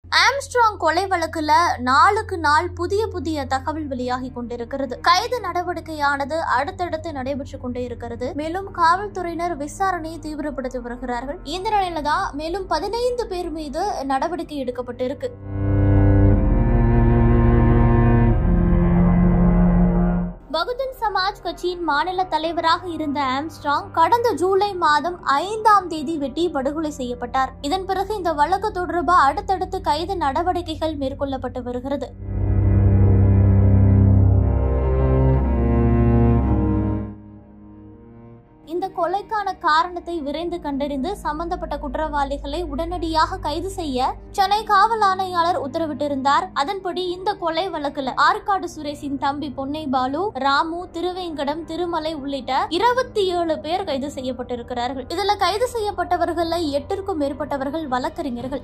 Armstrong கொலை வழக்குல நாளுக்கு நாள் புதிய புதிய தகவல் வெளியாகி கொண்டிருக்கிறது கைது நடவடிக்கையானது அடுத்தடுத்து நடைபெற்றுக் கொண்டே இருக்கிறது மேலும் காவல்துறையினர் விசாரணையை தீவிரப்படுத்தி வருகிறார்கள் இந்த நிலையில தான் மேலும் பதினைந்து பேர் மீது நடவடிக்கை எடுக்கப்பட்டிருக்கு பகுஜன் சமாஜ் கட்சியின் மாநில தலைவராக இருந்த ஆம்ஸ்ட்ராங் கடந்த ஜூலை மாதம் ஐந்தாம் தேதி வெட்டி படுகொலை செய்யப்பட்டார் இதன் பிறகு இந்த வழக்கு தொடர்பாக அடுத்தடுத்து கைது நடவடிக்கைகள் மேற்கொள்ளப்பட்டு வருகிறது இந்த கொலைக்கான காரணத்தை விரைந்து கண்டறிந்து சம்பந்தப்பட்ட குற்றவாளிகளை உடனடியாக கைது செய்ய சென்னை காவல் ஆணையாளர் உத்தரவிட்டிருந்தார் அதன்படி இந்த கொலை வழக்குல ஆற்காடு சுரேஷின் தம்பி பொன்னை பாலு ராமு திருவேங்கடம் திருமலை உள்ளிட்ட இருபத்தி ஏழு பேர் கைது செய்யப்பட்டிருக்கிறார்கள் இதுல கைது செய்யப்பட்டவர்கள எட்டிற்கும் மேற்பட்டவர்கள் வழக்கறிஞர்கள்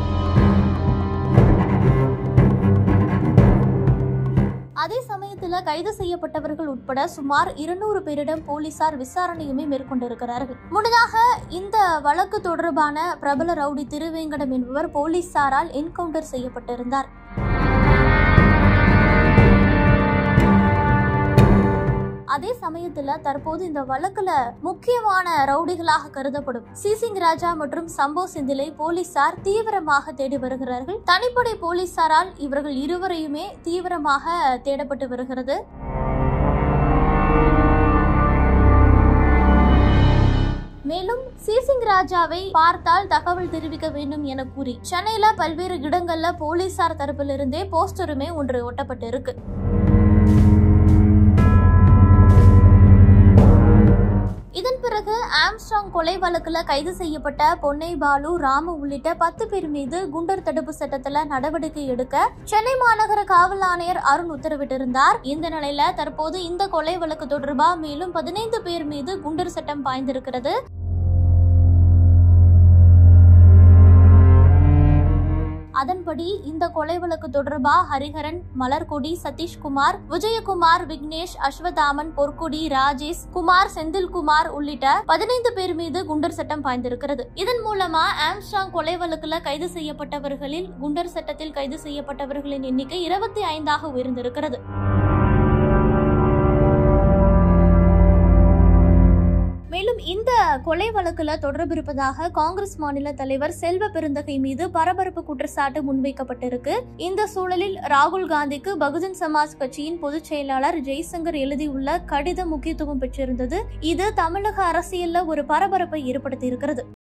அதே சமயத்துல கைது செய்யப்பட்டவர்கள் உட்பட சுமார் இருநூறு பேரிடம் போலீசார் விசாரணையுமே மேற்கொண்டிருக்கிறார்கள் முன்னதாக இந்த வழக்கு தொடர்பான பிரபல ரவுடி திருவேங்கடம் என்பவர் போலீசாரால் என்கவுண்டர் செய்யப்பட்டிருந்தார் அதே சமயத்துல தற்போது இந்த வழக்குல முக்கியமான ரவுடிகளாக கருதப்படும் சிசிங் ராஜா மற்றும் சம்போ செந்திலை போலீசார் தீவிரமாக தேடி வருகிறார்கள் தனிப்படை போலீசாரால் இவர்கள் இருவரையுமே தீவிரமாக தேடப்பட்டு வருகிறது மேலும் சிசிங் ராஜாவை பார்த்தால் தகவல் தெரிவிக்க வேண்டும் என கூறி சென்னையில பல்வேறு இடங்கள்ல போலீசார் தரப்பிலிருந்தே போஸ்டருமே ஒன்று ஒட்டப்பட்டு இருக்கு இதன் பிறகு ஆம்ஸ்ட்ராங் கொலை வழக்குல கைது செய்யப்பட்ட பொன்னை பாலு ராமு உள்ளிட்ட பத்து பேர் மீது குண்டர் தடுப்பு சட்டத்துல நடவடிக்கை எடுக்க சென்னை மாநகர காவல் ஆணையர் அருண் உத்தரவிட்டிருந்தார் இந்த நிலையில தற்போது இந்த கொலை வழக்கு தொடர்பா மேலும் பதினைந்து பேர் மீது குண்டர் சட்டம் பாய்ந்திருக்கிறது அதன்படி இந்த கொலை வழக்கு தொடர்பா ஹரிஹரன் மலர்கொடி சதீஷ்குமார் விஜயகுமார் விக்னேஷ் அஸ்வதாமன் பொற்குடி ராஜேஷ் குமார் செந்தில்குமார் உள்ளிட்ட பதினைந்து பேர் மீது குண்டர் சட்டம் பாய்ந்திருக்கிறது இதன் மூலமா ஆம்ஸ்ட்ராங் கொலை வழக்குல கைது செய்யப்பட்டவர்களில் குண்டர் சட்டத்தில் கைது செய்யப்பட்டவர்களின் எண்ணிக்கை இருபத்தி ஐந்தாக உயர்ந்திருக்கிறது மேலும் இந்த கொலை வழக்குல தொடர்பு இருப்பதாக காங்கிரஸ் மாநில தலைவர் செல்வ பெருந்தகை மீது பரபரப்பு குற்றச்சாட்டு முன்வைக்கப்பட்டிருக்கு இந்த சூழலில் ராகுல் காந்திக்கு பகுஜன் சமாஜ் கட்சியின் பொதுச் செயலாளர் ஜெய்சங்கர் எழுதியுள்ள கடிதம் முக்கியத்துவம் பெற்றிருந்தது இது தமிழக அரசியல்ல ஒரு பரபரப்பை ஏற்படுத்தி இருக்கிறது